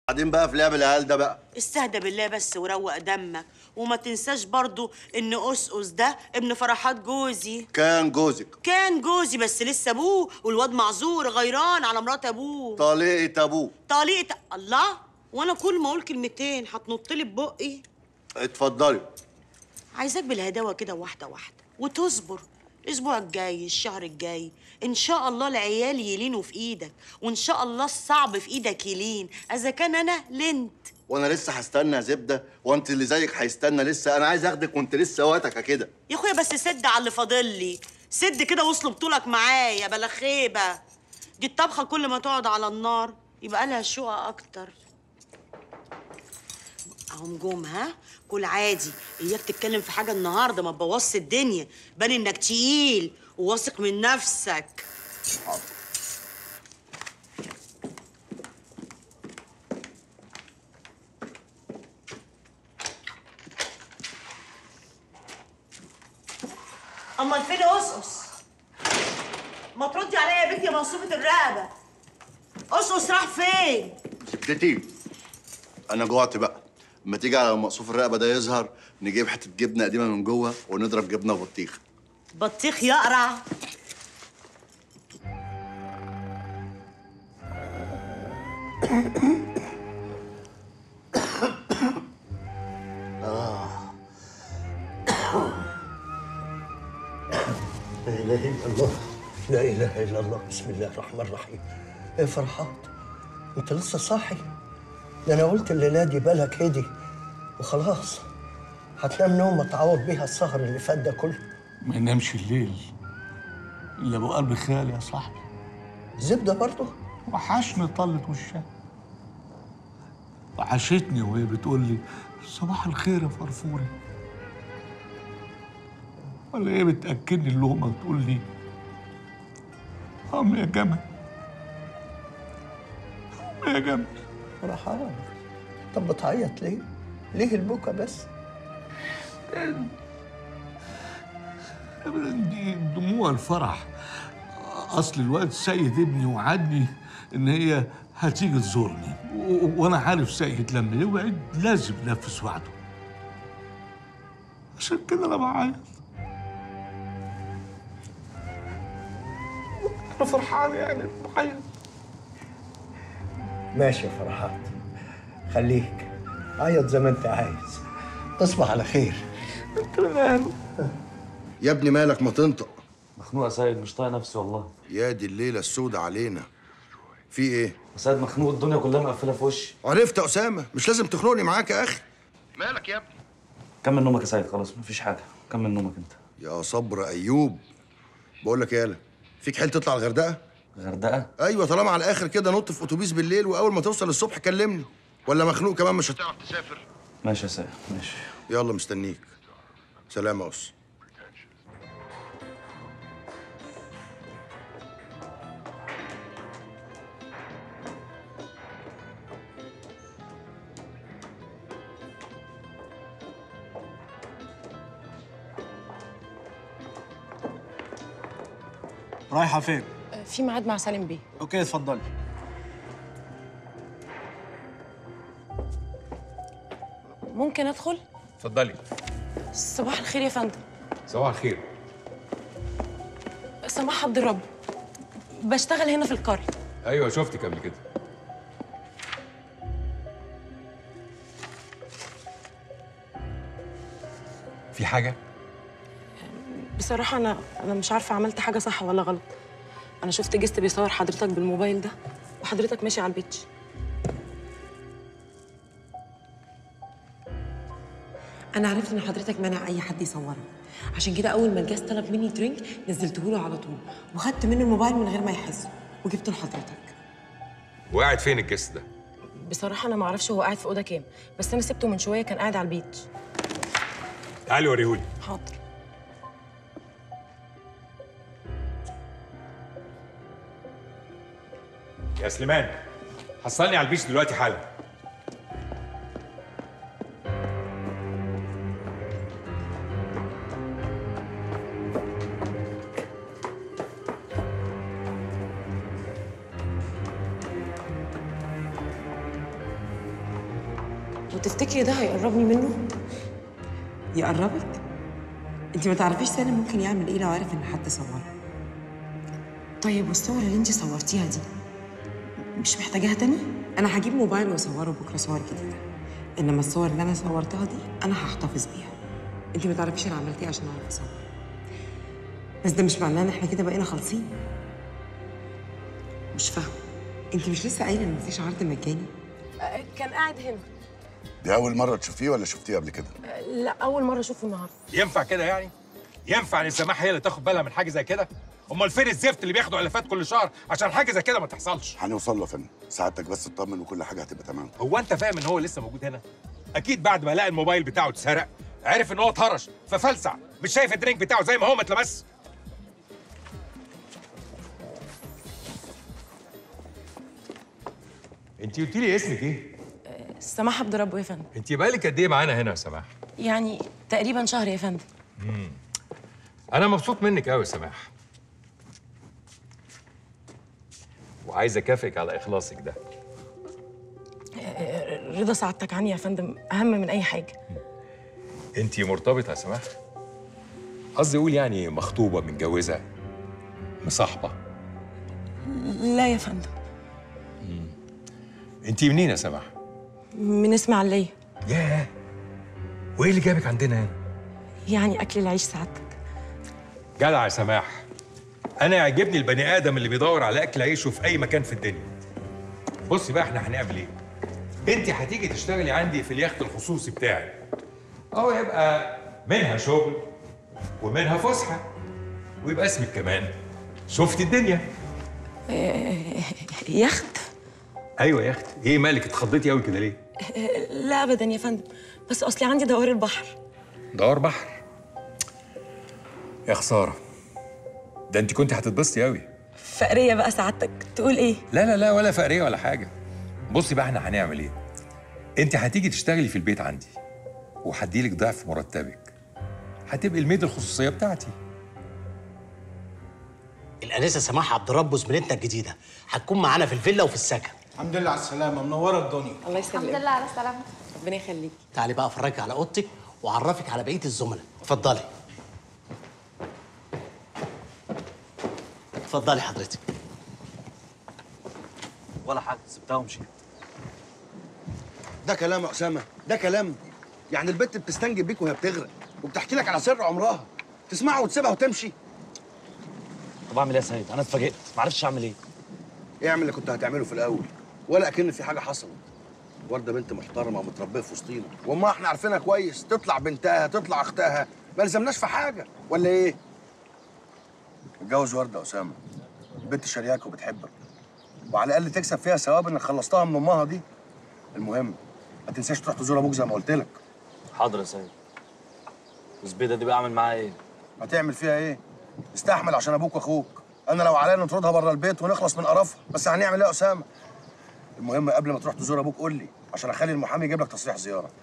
بعدين بقى في لعب العيال ده بقى استهدى بالله بس وروق دمك وما تنساش برضو ان أسقس ده ابن فرحات جوزي كان جوزك كان جوزي بس لسه ابوه والواد معذور غيران على مرات ابوه طليقة ابوه طليقة الله وانا كل ما اقول كلمتين هتنط لي ببقي اتفضلي عايزاك بالهداوه كده واحده واحده وتصبر الاسبوع الجاي الشهر الجاي ان شاء الله العيال يلينوا في ايدك وان شاء الله الصعب في ايدك يلين اذا كان انا لنت وانا لسه هستنى يا زبده وانت اللي زيك هيستنى لسه انا عايز اخدك وانت لسه وقتك كده يا اخويا بس سد على اللي فاضل لي سد كده وصل بطولك معايا بلا خيبه دي الطبخه كل ما تقعد على النار يبقى لها شقه اكتر اهم جم ها كل عادي اياك تتكلم في حاجه النهارده ما تبوظش الدنيا بان انك تقيل وواثق من نفسك امال فين اسقس ما تردي عليا يا بنتي يا منصوبه الرقبه اسقس راح فين زبدتي انا جوعت بقى اما تيجي على مقصوف الرقبه ده يظهر نجيب حته جبنه قديمه من جوه ونضرب جبنه وبطيخ بطيخ يقرع لا اله الا الله لا اله الا الله بسم الله الرحمن الرحيم ايه فرحات انت لسه صاحي ده انا قلت الليله دي بالك هدي وخلاص هتنام نومه تعوض بيها السهر اللي فات ده كله ما ينامش الليل الا ابو قلب خالي يا صاحبي زبده برضه وحشني طلت وشها وحشتني وهي بتقول لي صباح الخير يا فرفوري ولا هي بتاكدني اللقمه وتقول لي قام يا جمل قام يا جمل فرحات طب بتعيط ليه؟ ليه البكا بس؟ ابدا دي دموع الفرح اصل الواد سيد ابني وعدني ان هي هتيجي تزورني و- وانا عارف سيد لما يوعد لازم ينفذ وعده عشان كده انا بعيط انا فرحان يعني بعيط ماشي يا فرحات خليك عيط زي ما انت عايز تصبح على خير انت ماله يا ابني مالك ما تنطق مخنوق يا سيد مش طايق نفسي والله يا دي الليله السودة علينا في ايه يا سيد مخنوق الدنيا كلها مقفله في وشي عرفت يا اسامه مش لازم تخنقني معاك يا اخي مالك يا ابني كمل نومك يا سيد خلاص مفيش حاجه كمل نومك انت يا صبر ايوب بقول لك يالا فيك حيل تطلع الغردقه غردقه ايوه طالما على الاخر كده نط في اتوبيس بالليل واول ما توصل الصبح كلمني ولا مخنوق كمان مش هتعرف تسافر ماشي يا سيد ماشي يلا مستنيك سلام يا أس رايحة فين؟ في ميعاد مع سالم بيه اوكي اتفضلي ممكن ادخل اتفضلي صباح الخير يا فندم صباح الخير سماح عبد الرب بشتغل هنا في القرية ايوه شفتك قبل كده في حاجه بصراحة أنا أنا مش عارفة عملت حاجة صح ولا غلط أنا شفت جست بيصور حضرتك بالموبايل ده وحضرتك ماشي على البيتش انا عرفت ان حضرتك مانع اي حد يصوره عشان كده اول ما الجاز طلب مني درينك نزلته له على طول وخدت منه الموبايل من غير ما يحس وجبته لحضرتك وقاعد فين الجست ده بصراحة أنا معرفش هو قاعد في أوضة كام بس أنا سبته من شوية كان قاعد على البيتش تعالي وريهولي حاضر يا سليمان حصلني على البيش دلوقتي حالا وتفتكري ده هيقربني منه يقربك انت ما تعرفيش سالم ممكن يعمل ايه لو عرف ان حد صوره طيب والصور اللي انت صورتيها دي مش محتاجاها تاني انا هجيب موبايل واصوره بكره صور جديده انما الصور اللي انا صورتها دي انا هحتفظ بيها انت ما تعرفيش انا عملت ايه عشان اعرف اصور بس ده مش معناه ان احنا كده بقينا خالصين مش فاهمه انت مش لسه قايله ان مفيش عرض مجاني كان قاعد هنا دي أول مرة تشوفيه ولا شفتيه قبل كده؟ لا اول مره اشوفه النهارده ينفع كده يعني؟ ينفع ان سماح هي اللي تاخد بالها من حاجه زي كده؟ امال فين الزفت اللي بياخدوا الافات كل شهر عشان حاجه زي كده ما تحصلش؟ هنوصل له يا فندم سعادتك بس اطمن وكل حاجة هتبقى تمام هو انت فاهم ان هو لسه موجود هنا؟ اكيد بعد ما لقى الموبايل بتاعه اتسرق عرف ان هو اتهرش ففلسع مش شايف الدرينك بتاعه زي ما هو ما اتلبس انت قلتي لي اسمك ايه؟ سماح عبد ربه يا فندم انت بقالك قد ايه معانا هنا يا سماح؟ يعني تقريبا شهر يا فندم انا مبسوط منك قوي يا سماح وعايز اكافئك على اخلاصك ده رضا سعادتك عني يا فندم اهم من اي حاجه انت مرتبطه يا سماح قصدي اقول يعني مخطوبه متجوزه مصاحبه لا يا فندم انت منين يا سماح من اسماعيليه ياه وايه اللي جابك عندنا هنا يعني اكل العيش سعادتك جدع يا سماح انا يعجبني البني ادم اللي بيدور على اكل عيشه في اي مكان في الدنيا بصي بقى احنا هنعمل ايه انت هتيجي تشتغلي عندي في اليخت الخصوصي بتاعي اهو يبقى منها شغل ومنها فسحه ويبقى اسمك كمان شفت الدنيا يخت ايوه يا اختي ايه مالك اتخضيتي قوي كده ليه لا ابدا يا فندم بس اصلي عندي دوار البحر دور بحر يا خساره ده انت كنت هتتبسطي قوي فقريه بقى سعادتك تقول ايه لا لا لا ولا فقريه ولا حاجه بصي بقى احنا هنعمل ايه انت هتيجي تشتغلي في البيت عندي وهديلك ضعف مرتبك هتبقي الميد الخصوصيه بتاعتي الانسه سماح عبد ربه زميلتنا الجديده هتكون معانا في الفيلا وفي السكن الحمد لله على السلامه منوره الدنيا الله يسلمك الحمد لله على السلامة ربنا يخليك تعالي بقى افرجك على اوضتك واعرفك على بقيه الزملاء اتفضلي اتفضلي حضرتك ولا حاجه سبتها ومشيت ده كلام يا اسامه ده كلام يعني البت بتستنجد بيك وهي بتغرق وبتحكي لك على سر عمرها تسمعها وتسيبها وتمشي طب اعمل ايه يا سيد انا اتفاجئت ما عرفتش اعمل ايه اعمل اللي كنت هتعمله في الاول ولا اكن في حاجه حصلت ورده بنت محترمه ومتربيه في وسطينا وما احنا عارفينها كويس تطلع بنتها تطلع اختها ما لزمناش في حاجه ولا ايه اتجوز ورده يا اسامه البنت شرياك وبتحبك وعلى الاقل تكسب فيها ثواب انك خلصتها من امها دي المهم ما تنساش تروح تزور ابوك زي ما قلت لك حاضر يا سيد وزبيده دي بقى اعمل معاها ايه هتعمل فيها ايه استحمل عشان ابوك واخوك انا لو عليا نطردها بره البيت ونخلص من قرفها بس هنعمل ايه يا اسامه المهم قبل ما تروح تزور ابوك قول لي عشان اخلي المحامي يجيب لك تصريح زياره